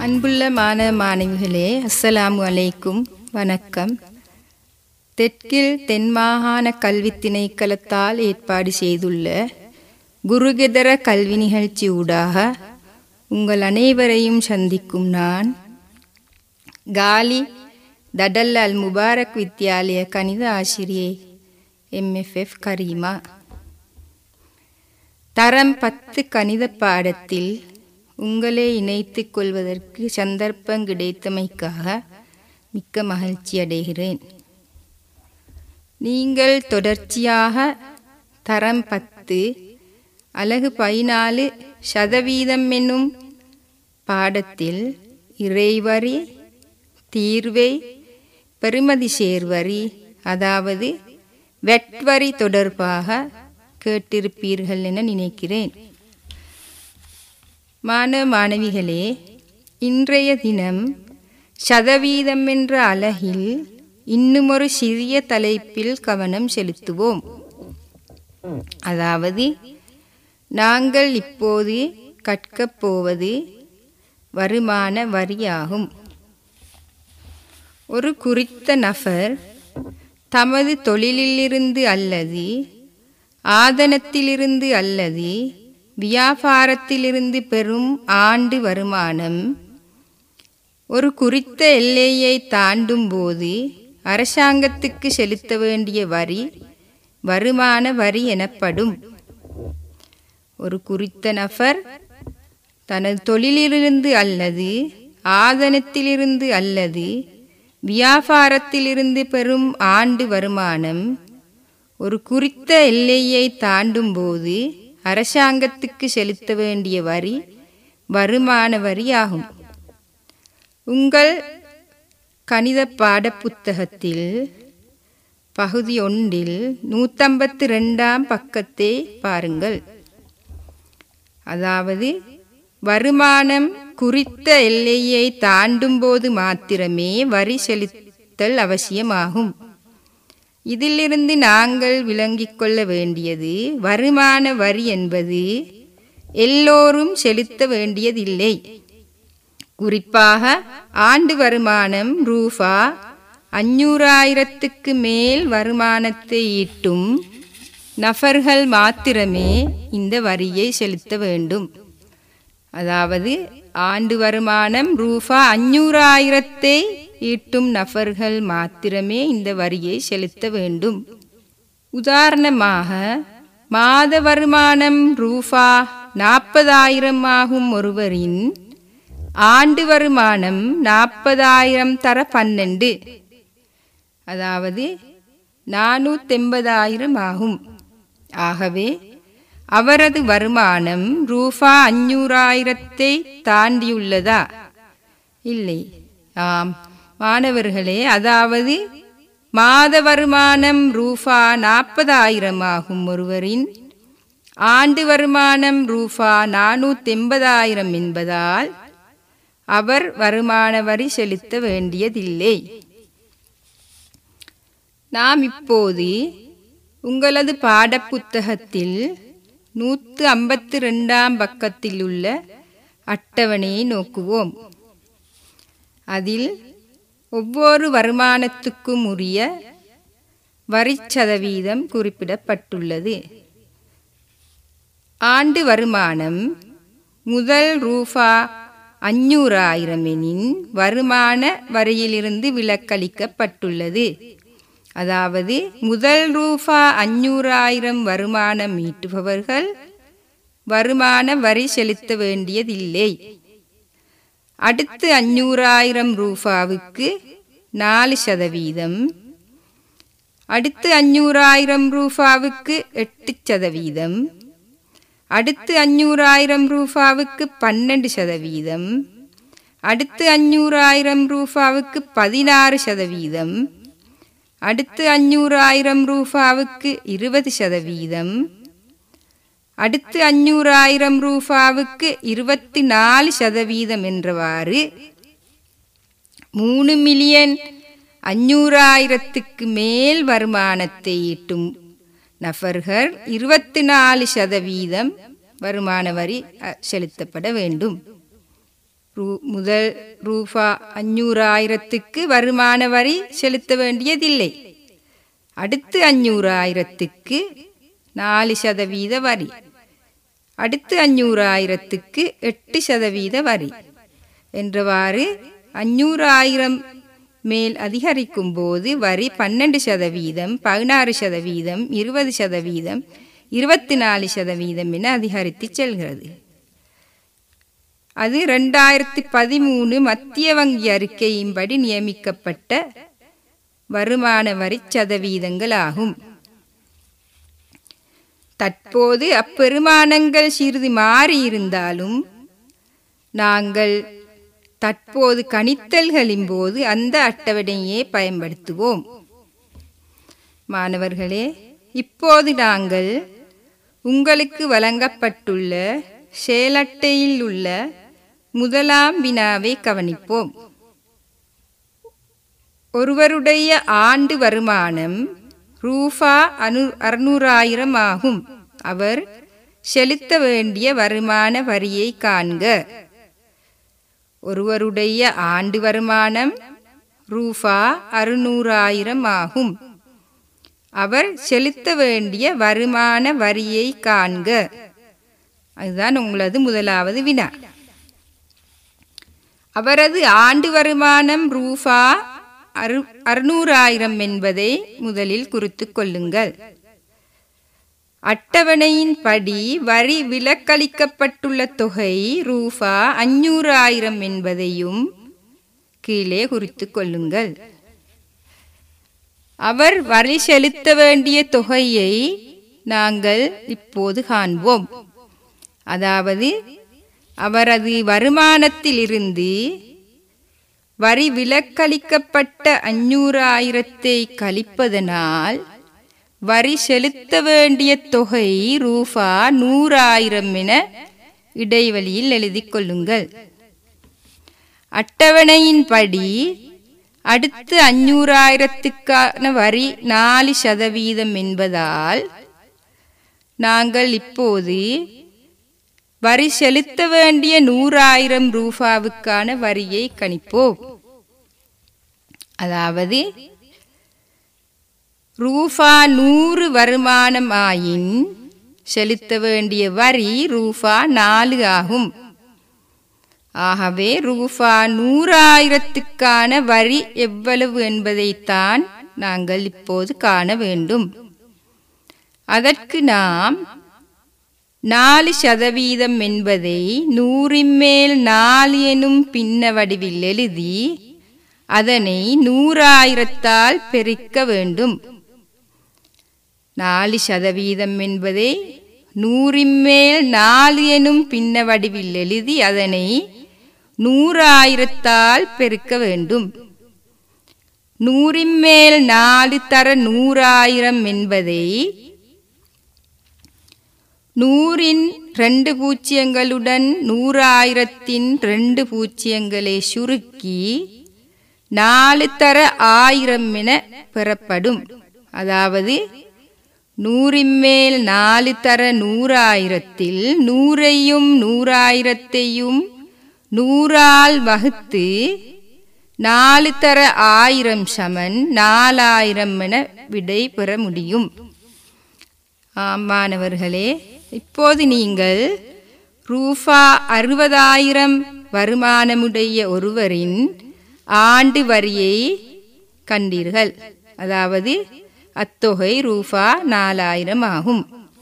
அன்புள்ள மாணவ மாணவிகளே அஸ்ஸலாமு அலைக்கும் வணக்கம் தெற்கில் தென்மாகாண கல்வி திணைக்களத்தால் ஏற்பாடு செய்துள்ள குருகெதர கல்வி நிகழ்ச்சி ஊடாக உங்கள் அனைவரையும் சந்திக்கும் நான் காலி தடல் அல் முபாரக் வித்யாலய கணித ஆசிரியை எம்எஃப்எஃப் கரீமா தரம் பத்து கணித பாடத்தில் உங்களை இணைத்துக் கொள்வதற்கு சந்தர்ப்பம் கிடைத்தமைக்காக மிக்க மகிழ்ச்சி அடைகிறேன் நீங்கள் தொடர்ச்சியாக தரம் பத்து அலகு பதினாலு சதவீதம் என்னும் பாடத்தில் இறைவரி தீர்வை பெறுமதி சேர்வரி அதாவது வெட்வரி தொடர்பாக கேட்டிருப்பீர்கள் என நினைக்கிறேன் மாணவ மாணவிகளே இன்றைய தினம் சதவீதம் என்ற அலகில் இன்னுமொரு சிறிய தலைப்பில் கவனம் செலுத்துவோம் அதாவது நாங்கள் இப்போது கற்கப் போவது வருமான வரியாகும் ஒரு குறித்த நபர் தமது தொழிலிலிருந்து அல்லது ஆதனத்திலிருந்து அல்லது வியாபாரத்திலிருந்து பெறும் ஆண்டு வருமானம் ஒரு குறித்த எல்லையை தாண்டும் போது அரசாங்கத்துக்கு செலுத்த வேண்டிய வரி வருமான வரி எனப்படும் ஒரு குறித்த நபர் தனது தொழிலிலிருந்து அல்லது ஆதனத்திலிருந்து அல்லது வியாபாரத்திலிருந்து பெறும் ஆண்டு வருமானம் ஒரு குறித்த எல்லையை தாண்டும் போது அரசாங்கத்துக்கு செலுத்த வேண்டிய வரி வருமான வரி ஆகும் உங்கள் கணித பாட புத்தகத்தில் பகுதி ஒன்றில் நூற்றம்பத்து ரெண்டாம் பக்கத்தை பாருங்கள் அதாவது வருமானம் குறித்த எல்லையை தாண்டும் போது மாத்திரமே வரி செலுத்தல் அவசியமாகும் இதிலிருந்து நாங்கள் விளங்கிக் கொள்ள வேண்டியது வருமான வரி என்பது எல்லோரும் செலுத்த வேண்டியதில்லை குறிப்பாக ஆண்டு வருமானம் ரூபா அஞ்சூறாயிரத்துக்கு மேல் வருமானத்தை ஈட்டும் நபர்கள் மாத்திரமே இந்த வரியை செலுத்த வேண்டும் அதாவது ஆண்டு வருமானம் ரூபா அஞ்சூறாயிரத்தை ஈட்டும் நபர்கள் மாத்திரமே இந்த வரியை செலுத்த வேண்டும் உதாரணமாக மாத வருமானம் ரூபா நாற்பதாயிரம் ஆகும் ஒருவரின் ஆண்டு வருமானம் நாற்பதாயிரம் தர பன்னெண்டு அதாவது நானூத்தெண்பதாயிரம் ஆகும் ஆகவே அவரது வருமானம் ரூபா அஞ்சூறாயிரத்தை தாண்டியுள்ளதா இல்லை ஆம் மாணவர்களே அதாவது மாத வருமானம் ரூபா நாற்பதாயிரம் ஆகும் ஒருவரின் ஆண்டு வருமானம் ரூபா நானூத்தெண்பதாயிரம் என்பதால் அவர் வருமான வரி செலுத்த வேண்டியதில்லை நாம் இப்போது உங்களது பாடப்புத்தகத்தில் நூற்று ஐம்பத்தி ரெண்டாம் பக்கத்தில் உள்ள அட்டவணையை நோக்குவோம் அதில் ஒவ்வொரு வருமானத்துக்கும் உரிய வரி சதவீதம் குறிப்பிடப்பட்டுள்ளது ஆண்டு வருமானம் முதல் ரூபா அஞ்சூறாயிரம் எனின் வருமான வரியிலிருந்து விலக்களிக்கப்பட்டுள்ளது அதாவது முதல் ரூபா அஞ்சூறாயிரம் வருமானம் ஈட்டுபவர்கள் வருமான வரி செலுத்த வேண்டியதில்லை அடுத்து அஞ்சூறாயிரம் ரூபாவுக்கு நாலு சதவீதம் அடுத்து அஞ்சூறாயிரம் ரூபாவுக்கு எட்டு சதவீதம் அடுத்து அஞ்சூறாயிரம் ரூபாவுக்கு பன்னெண்டு சதவீதம் அடுத்து அஞ்சூறாயிரம் ரூபாவுக்கு பதினாறு சதவீதம் அடுத்து அஞ்சூறாயிரம் ரூபாவுக்கு இருபது சதவீதம் அடுத்து அஞ்சூறாயிரம் ரூபாவுக்கு இருபத்தி நாலு சதவீதம் என்றவாறு மூணு மில்லியன் அஞ்சூறாயிரத்துக்கு மேல் வருமானத்தை ஈட்டும் நபர்கள் இருபத்தி நாலு சதவீதம் வருமான வரி அ, செலுத்தப்பட வேண்டும் ரூ முதல் ரூபா அஞ்சூறாயிரத்துக்கு வருமான வரி செலுத்த வேண்டியதில்லை அடுத்து அஞ்சூறாயிரத்துக்கு நாலு சதவீத வரி அடுத்து அஞ்சூறாயிரத்துக்கு எட்டு சதவீத வரி என்றவாறு அஞ்சூறாயிரம் மேல் அதிகரிக்கும் போது வரி பன்னெண்டு சதவீதம் பதினாறு சதவீதம் இருபது சதவீதம் இருபத்தி நாலு சதவீதம் என அதிகரித்து செல்கிறது அது ரெண்டாயிரத்தி பதிமூணு மத்திய வங்கி அறிக்கையின்படி நியமிக்கப்பட்ட வருமான வரி சதவீதங்கள் ஆகும் தற்போது அப்பெருமானங்கள் சிறிது மாறியிருந்தாலும் நாங்கள் தற்போது கணித்தல்களின் போது அந்த அட்டவணையே பயன்படுத்துவோம் மாணவர்களே இப்போது நாங்கள் உங்களுக்கு வழங்கப்பட்டுள்ள செயலட்டையில் உள்ள முதலாம் வினாவை கவனிப்போம் ஒருவருடைய ஆண்டு வருமானம் ரூபா அனு அறுநூறாயிரம் ஆகும் அவர் செலுத்த வேண்டிய வருமான வரியை காண்க ஒருவருடைய ஆண்டு வருமானம் ரூபா அறுநூறாயிரம் ஆகும் அவர் செலுத்த வேண்டிய வருமான வரியை காண்க அதுதான் உங்களது முதலாவது வினா அவரது ஆண்டு வருமானம் ரூபா அறு அறுநூறாயிரம் என்பதை முதலில் குறித்துக் கொள்ளுங்கள் அட்டவணையின் படி வரி விலக்களிக்கப்பட்டுள்ள தொகை ரூபா அஞ்சூறாயிரம் என்பதையும் கீழே குறித்துக் கொள்ளுங்கள் அவர் வரி செலுத்த வேண்டிய தொகையை நாங்கள் இப்போது காண்போம் அதாவது அவரது வருமானத்திலிருந்து வரி விலக்களிக்கப்பட்ட அஞ்சூறாயிரத்தை கழிப்பதனால் வரி செலுத்த வேண்டிய தொகை ரூபா நூறாயிரம் என இடைவெளியில் எழுதிக் கொள்ளுங்கள் அட்டவணையின்படி அடுத்து அஞ்சூறாயிரத்துக்கான வரி நாலு சதவீதம் என்பதால் நாங்கள் இப்போது வரி செலுத்த வேண்டிய நூறாயிரம் ரூபாவுக்கான வரியை கணிப்போம் அதாவது ரூபா நூறு வருமானம் ஆயின் செலுத்த வேண்டிய வரி ரூபா நாலு ஆகும் ஆகவே ரூபா நூறாயிரத்துக்கான வரி எவ்வளவு என்பதைத்தான் நாங்கள் இப்போது காண வேண்டும் அதற்கு நாம் நாலு சதவீதம் என்பதை நூறின் மேல் நாலு எனும் பின்ன வடிவில் எழுதி அதனை நூறாயிரத்தால் பெருக்க வேண்டும் நாலு சதவீதம் என்பதை நூறின் மேல் நாலு எனும் பின்ன வடிவில் எழுதி அதனை நூறாயிரத்தால் பெருக்க வேண்டும் நூறின் மேல் நாலு தர நூறாயிரம் என்பதை நூறின் ரெண்டு பூஜ்ஜியங்களுடன் நூறாயிரத்தின் ரெண்டு பூஜ்ஜியங்களை சுருக்கி நாலு தர ஆயிரம் என பெறப்படும் அதாவது நூறின் மேல் நாலு தர நூறாயிரத்தில் நூறையும் நூறாயிரத்தையும் நூறால் வகுத்து நாலு தர ஆயிரம் சமன் நாலாயிரம் என விடை பெற முடியும் மாணவர்களே இப்போது நீங்கள் ரூபா அறுபதாயிரம் வருமானமுடைய ஒருவரின் ஆண்டு வரியை கண்டீர்கள் அதாவது அத்தொகை ரூபா நாலாயிரம் ஆகும்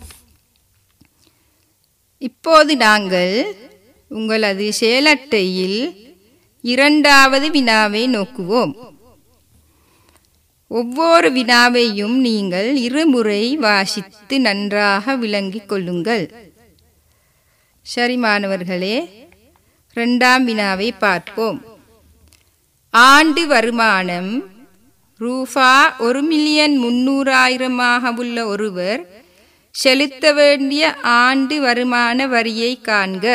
இப்போது நாங்கள் உங்களது செயலட்டையில் இரண்டாவது வினாவை நோக்குவோம் ஒவ்வொரு வினாவையும் நீங்கள் இருமுறை வாசித்து நன்றாக விளங்கிக் கொள்ளுங்கள் சரி மாணவர்களே இரண்டாம் வினாவை பார்ப்போம் ஆண்டு வருமானம் ரூபா ஒரு மில்லியன் முன்னூறாயிரமாக உள்ள ஒருவர் செலுத்த வேண்டிய ஆண்டு வருமான வரியை காண்க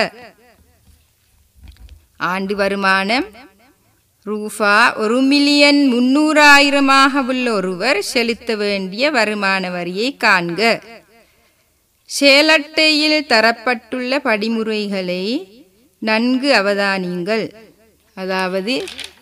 ஆண்டு வருமானம் ரூபா ஒரு மில்லியன் முன்னூறாயிரமாக உள்ள ஒருவர் செலுத்த வேண்டிய வருமான வரியை காண்க செயலட்டையில் தரப்பட்டுள்ள படிமுறைகளை நன்கு அவதானியுங்கள் அதாவது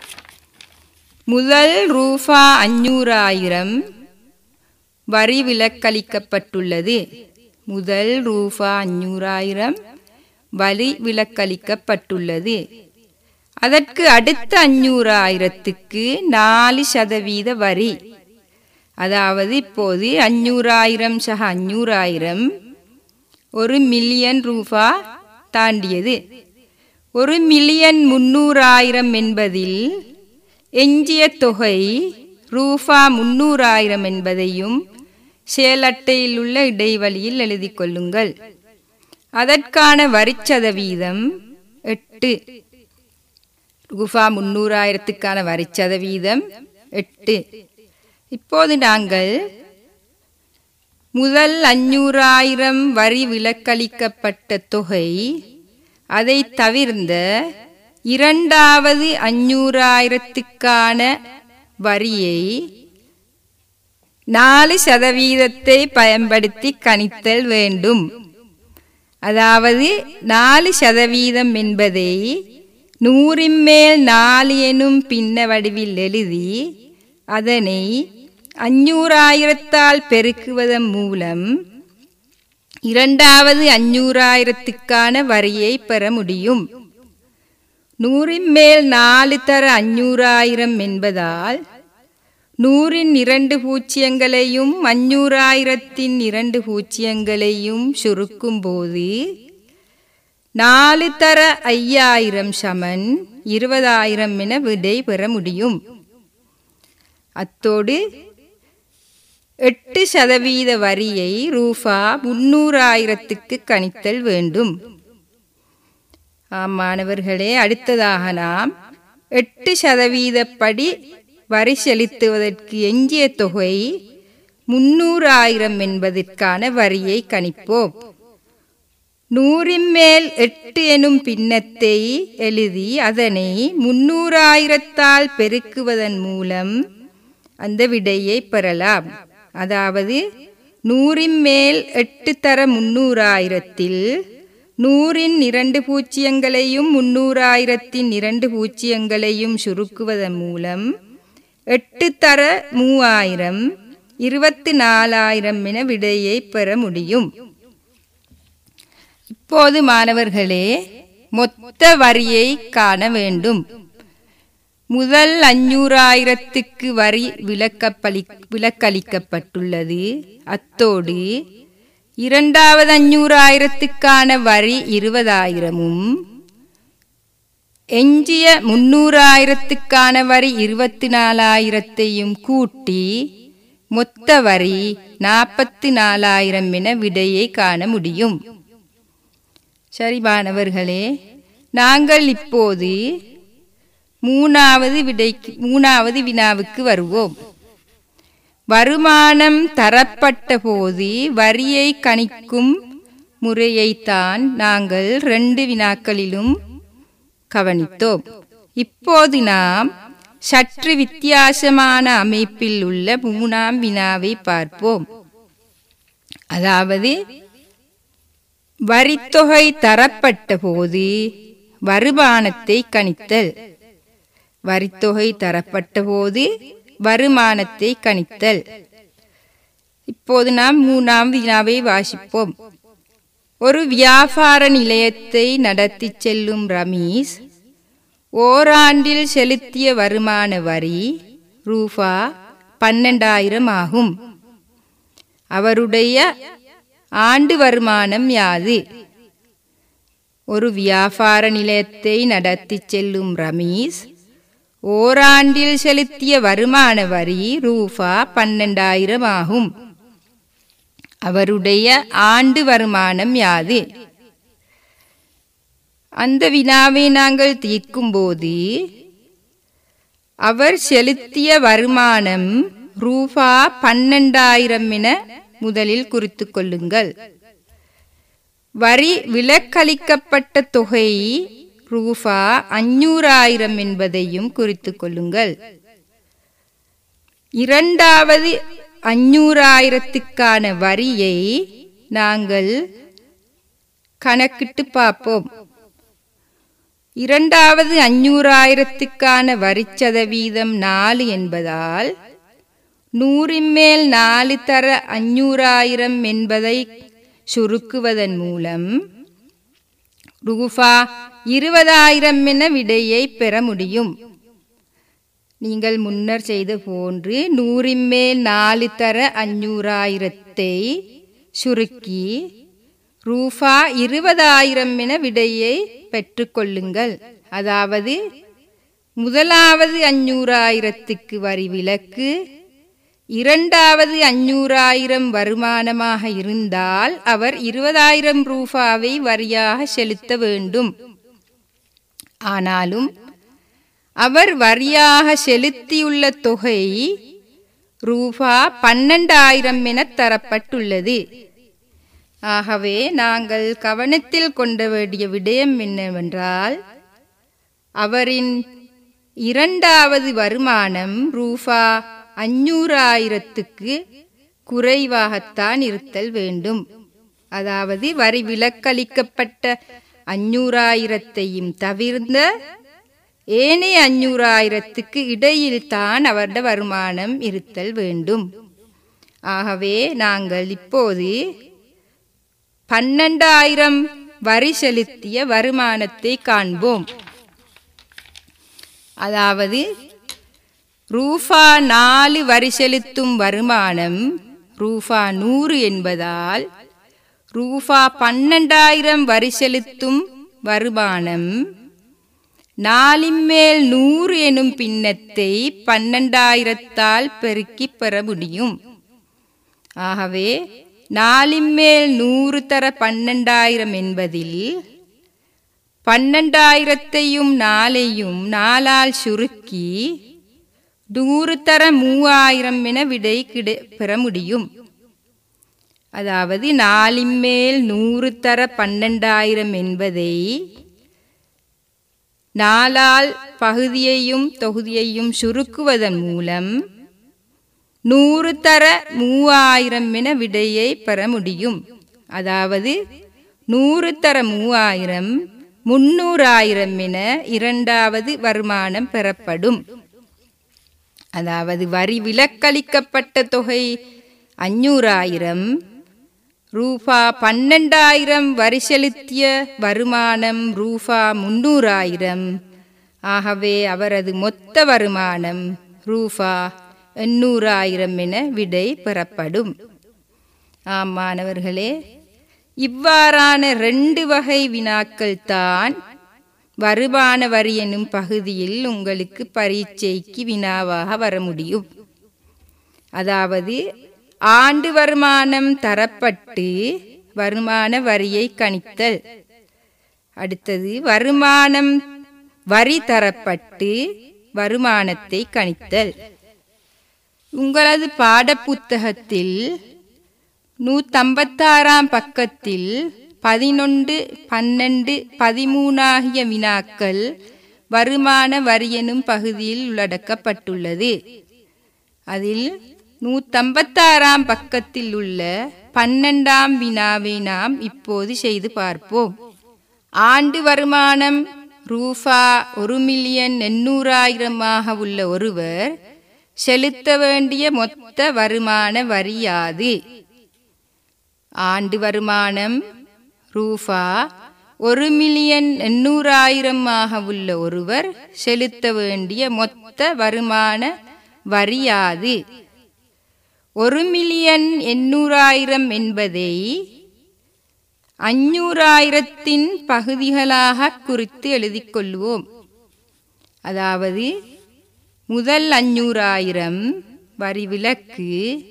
முதல் ரூபா அஞ்சூறாயிரம் வரி விலக்களிக்கப்பட்டுள்ளது முதல் ரூபா அஞ்சூறாயிரம் வரி விலக்களிக்கப்பட்டுள்ளது அதற்கு அடுத்த அஞ்சூறாயிரத்துக்கு நாலு சதவீத வரி அதாவது இப்போது அஞ்சூறாயிரம் சக அஞ்சூறாயிரம் ஒரு மில்லியன் ரூபா தாண்டியது ஒரு மில்லியன் முன்னூறாயிரம் என்பதில் எஞ்சிய தொகை ரூபா முன்னூறாயிரம் என்பதையும் செயலட்டையில் உள்ள இடைவெளியில் எழுதி கொள்ளுங்கள் அதற்கான வரிச்சதவீதம் எட்டு ரூபா முன்னூறாயிரத்துக்கான வரிச்சதவீதம் எட்டு இப்போது நாங்கள் முதல் அஞ்சூறாயிரம் வரி விலக்களிக்கப்பட்ட தொகை அதை தவிர்ந்த இரண்டாவது அஞ்சூறாயிரத்துக்கான வரியை நாலு சதவீதத்தை பயன்படுத்தி கணித்தல் வேண்டும் அதாவது நாலு சதவீதம் என்பதை நூறின் மேல் நாலு எனும் பின்ன வடிவில் எழுதி அதனை அஞ்சூறாயிரத்தால் பெருக்குவதன் மூலம் இரண்டாவது அஞ்சூறாயிரத்துக்கான வரியை பெற முடியும் நூறின் மேல் நாலு தர அஞ்சூறாயிரம் என்பதால் நூறின் இரண்டு பூச்சியங்களையும் அஞ்சூறாயிரத்தின் இரண்டு பூச்சியங்களையும் சுருக்கும் போது நாலு தர ஐயாயிரம் சமன் இருபதாயிரம் என விடை பெற முடியும் அத்தோடு எட்டு சதவீத வரியை ரூபா முன்னூறாயிரத்துக்கு கணித்தல் வேண்டும் ஆம் மாணவர்களே அடுத்ததாக நாம் எட்டு சதவீதப்படி வரி செலுத்துவதற்கு எஞ்சிய தொகை முன்னூறாயிரம் என்பதற்கான வரியை கணிப்போம் நூறின் மேல் எட்டு எனும் பின்னத்தை எழுதி அதனை முன்னூறாயிரத்தால் பெருக்குவதன் மூலம் அந்த விடையை பெறலாம் அதாவது நூறின் மேல் எட்டு தர முன்னூறாயிரத்தில் நூறின் இரண்டு பூச்சியங்களையும் முன்னூறாயிரத்தின் இரண்டு பூச்சியங்களையும் சுருக்குவதன் மூலம் எட்டு தர மூவாயிரம் இருபத்தி நாலாயிரம் என விடையை பெற முடியும் இப்போது மாணவர்களே மொத்த வரியை காண வேண்டும் முதல் அஞ்சூறாயிரத்துக்கு வரி விலக்கப்பளி விலக்களிக்கப்பட்டுள்ளது அத்தோடு இரண்டாவது அஞ்சூறாயிரத்துக்கான வரி இருபதாயிரமும் எஞ்சிய முன்னூறாயிரத்துக்கான வரி இருபத்தி நாலாயிரத்தையும் கூட்டி மொத்த வரி நாற்பத்தி நாலாயிரம் என விடையை காண முடியும் சரி மாணவர்களே நாங்கள் இப்போது மூணாவது விடைக்கு மூணாவது வினாவுக்கு வருவோம் வருமானம் தரப்பட்ட போது வரியை கணிக்கும் முறையைத்தான் நாங்கள் ரெண்டு வினாக்களிலும் கவனித்தோம் இப்போது நாம் சற்று வித்தியாசமான அமைப்பில் உள்ள மூணாம் வினாவை பார்ப்போம் அதாவது வரித்தொகை தரப்பட்ட போது வருமானத்தை கணித்தல் வரித்தொகை தரப்பட்ட போது வருமானத்தை கணித்தல் இப்போது நாம் மூணாம் வினாவை வாசிப்போம் ஒரு வியாபார நிலையத்தை நடத்தி செல்லும் ரமீஸ் ஓராண்டில் செலுத்திய வருமான வரி ரூபா பன்னெண்டாயிரம் ஆகும் அவருடைய ஆண்டு வருமானம் யாது ஒரு வியாபார நிலையத்தை நடத்தி செல்லும் ரமீஸ் ஓராண்டில் செலுத்திய வருமான வரி ரூபா பன்னெண்டாயிரம் ஆகும் அவருடைய ஆண்டு வருமானம் யாது அந்த வினாவை நாங்கள் தீர்க்கும்போது அவர் செலுத்திய வருமானம் ரூபா பன்னெண்டாயிரம் என முதலில் குறித்து கொள்ளுங்கள் வரி விலக்களிக்கப்பட்ட தொகை ரூபா அஞ்சூறாயிரம் என்பதையும் குறித்து கொள்ளுங்கள் இரண்டாவது அஞ்சூறாயிரத்துக்கான வரியை நாங்கள் கணக்கிட்டு பார்ப்போம் இரண்டாவது அஞ்சூறாயிரத்துக்கான வரிச்சதவீதம் நாலு என்பதால் நூறின் மேல் நாலு தர அஞ்சூறாயிரம் என்பதை சுருக்குவதன் மூலம் ரூபா இருபதாயிரம் என விடையை பெற முடியும் நீங்கள் முன்னர் செய்த போன்று நூறின் மேல் நாலு தர அஞ்சூறாயிரத்தை சுருக்கி ரூபா இருபதாயிரம் என விடையை பெற்றுக்கொள்ளுங்கள் அதாவது முதலாவது அஞ்சூறாயிரத்துக்கு வரி விலக்கு இரண்டாவது அஞ்சூறாயிரம் வருமானமாக இருந்தால் அவர் இருபதாயிரம் ரூபாவை வரியாக செலுத்த வேண்டும் ஆனாலும் அவர் வரியாக செலுத்தியுள்ள தொகை ரூபா பன்னெண்டாயிரம் என தரப்பட்டுள்ளது ஆகவே நாங்கள் கவனத்தில் கொண்ட வேண்டிய விடயம் என்னவென்றால் அவரின் இரண்டாவது வருமானம் ரூபா அஞ்சூறாயிரத்துக்கு குறைவாகத்தான் இருத்தல் வேண்டும் அதாவது வரி விலக்களிக்கப்பட்ட அஞ்சூறாயிரத்தையும் தவிர்ந்த ஏனைய அஞ்சூறாயிரத்துக்கு இடையில் தான் அவரது வருமானம் இருத்தல் வேண்டும் ஆகவே நாங்கள் இப்போது பன்னெண்டாயிரம் வரி செலுத்திய வருமானத்தை காண்போம் அதாவது ரூபா நாலு வரி செலுத்தும் வருமானம் ரூபா நூறு என்பதால் ரூபா பன்னெண்டாயிரம் வரி செலுத்தும் வருமானம் நாலின் மேல் நூறு எனும் பின்னத்தை பன்னெண்டாயிரத்தால் பெருக்கி பெற முடியும் ஆகவே நாலின் மேல் நூறு தர பன்னெண்டாயிரம் என்பதில் பன்னெண்டாயிரத்தையும் நாளையும் நாலால் சுருக்கி நூறு தர மூவாயிரம் என விடை கிடை பெற முடியும் அதாவது நாலின் மேல் நூறு தர பன்னெண்டாயிரம் என்பதை நாலால் பகுதியையும் தொகுதியையும் சுருக்குவதன் மூலம் நூறு தர மூவாயிரம் என விடையை பெற முடியும் அதாவது நூறு தர மூவாயிரம் முன்னூறாயிரம் என இரண்டாவது வருமானம் பெறப்படும் அதாவது வரி விலக்களிக்கப்பட்ட தொகை அஞ்சூறாயிரம் ரூபா பன்னெண்டாயிரம் வரி செலுத்திய வருமானம் ரூபா முன்னூறாயிரம் ஆகவே அவரது மொத்த வருமானம் ரூபா எண்ணூறாயிரம் என விடை பெறப்படும் ஆம் மாணவர்களே இவ்வாறான ரெண்டு வகை வினாக்கள் தான் வருமான வரி எனும் பகுதியில் உங்களுக்கு பரீட்சைக்கு வினாவாக வர முடியும் அதாவது ஆண்டு வருமானம் தரப்பட்டு வருமான வரியை கணித்தல் அடுத்தது வருமானம் வரி தரப்பட்டு வருமானத்தை கணித்தல் உங்களது பாடப்புத்தகத்தில் நூத்தம்பத்தாறாம் பக்கத்தில் பதினொன்று பன்னெண்டு பதிமூணாகிய வினாக்கள் வருமான வரி எனும் பகுதியில் உள்ளடக்கப்பட்டுள்ளது அதில் நூத்தம்பத்தாறாம் பக்கத்தில் உள்ள பன்னெண்டாம் வினாவை நாம் இப்போது செய்து பார்ப்போம் ஆண்டு வருமானம் ரூபா ஒரு மில்லியன் எண்ணூறாயிரமாக உள்ள ஒருவர் செலுத்த வேண்டிய மொத்த வருமான வரி யாது ஆண்டு வருமானம் ரூபா ஒரு மில்லியன் எண்ணூறாயிரமாக உள்ள ஒருவர் செலுத்த வேண்டிய மொத்த வருமான வரி யாது ஒரு மில்லியன் எண்ணூறாயிரம் என்பதை அஞ்சூறாயிரத்தின் பகுதிகளாக குறித்து எழுதிக் கொள்வோம் அதாவது முதல் அஞ்சூறாயிரம் வரி விலக்கு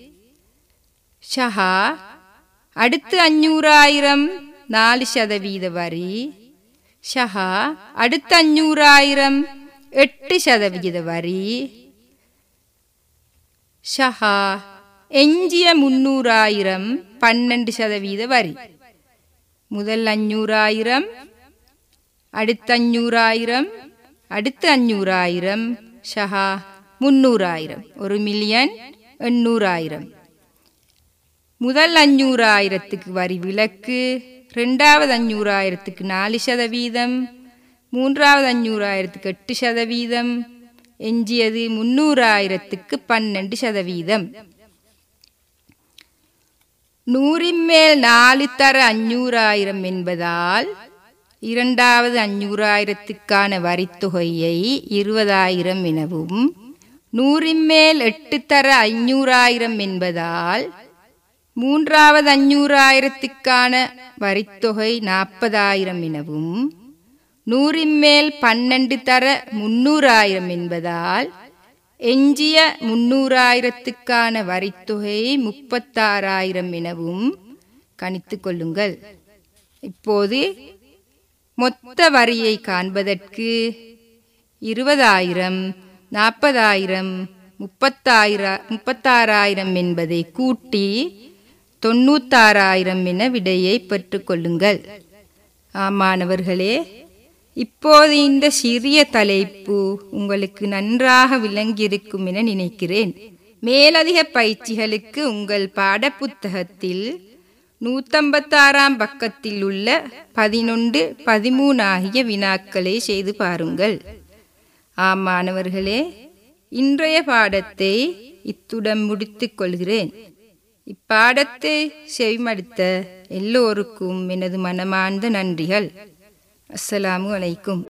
ஷஹா அடுத்து அஞ்சூறாயிரம் நாலு சதவீத வரி ஷஹா அடுத்த அஞ்சூறாயிரம் எட்டு சதவீத வரி ஷஹா எஞ்சிய முன்னூறாயிரம் பன்னெண்டு சதவீத வரி முதல் அஞ்சூறாயிரம் அடுத்த அஞ்சூறாயிரம் அடுத்த அஞ்சூறாயிரம் ஷஹா முன்னூறாயிரம் ஒரு மில்லியன் எண்ணூறாயிரம் முதல் அஞ்சூறாயிரத்துக்கு வரி விலக்கு ரெண்டாவது அஞ்சூறாயிரத்துக்கு நாலு சதவீதம் மூன்றாவது அஞ்சூறாயிரத்துக்கு எட்டு சதவீதம் எஞ்சியது முன்னூறாயிரத்துக்கு பன்னெண்டு சதவீதம் நூறின் மேல் நாலு தர அஞ்சூறாயிரம் என்பதால் இரண்டாவது அஞ்சூறாயிரத்துக்கான வரித்தொகையை இருபதாயிரம் எனவும் நூறின் மேல் எட்டு தர ஐநூறாயிரம் என்பதால் மூன்றாவது அஞ்சூறாயிரத்துக்கான வரித்தொகை நாற்பதாயிரம் எனவும் நூறின் மேல் பன்னெண்டு தர முன்னூறாயிரம் என்பதால் எஞ்சிய முன்னூறாயிரத்துக்கான வரித்தொகை முப்பத்தாறாயிரம் எனவும் கணித்து கொள்ளுங்கள் இப்போது மொத்த வரியை காண்பதற்கு இருபதாயிரம் நாற்பதாயிரம் முப்பத்தாயிர முப்பத்தாறாயிரம் என்பதை கூட்டி தொண்ணூத்தாறாயிரம் என விடையை பெற்றுக்கொள்ளுங்கள் ஆமாணவர்களே இப்போது இந்த சிறிய தலைப்பு உங்களுக்கு நன்றாக விளங்கியிருக்கும் என நினைக்கிறேன் மேலதிக பயிற்சிகளுக்கு உங்கள் பாடப்புத்தகத்தில் நூத்தம்பத்தாறாம் பக்கத்தில் உள்ள பதினொன்று பதிமூணு ஆகிய வினாக்களை செய்து பாருங்கள் ஆமாணவர்களே இன்றைய பாடத்தை இத்துடன் முடித்துக் கொள்கிறேன் இப்பாடத்தை செவிமடுத்த எல்லோருக்கும் எனது மனமார்ந்த நன்றிகள் அஸ்ஸலாமு அலைக்கும்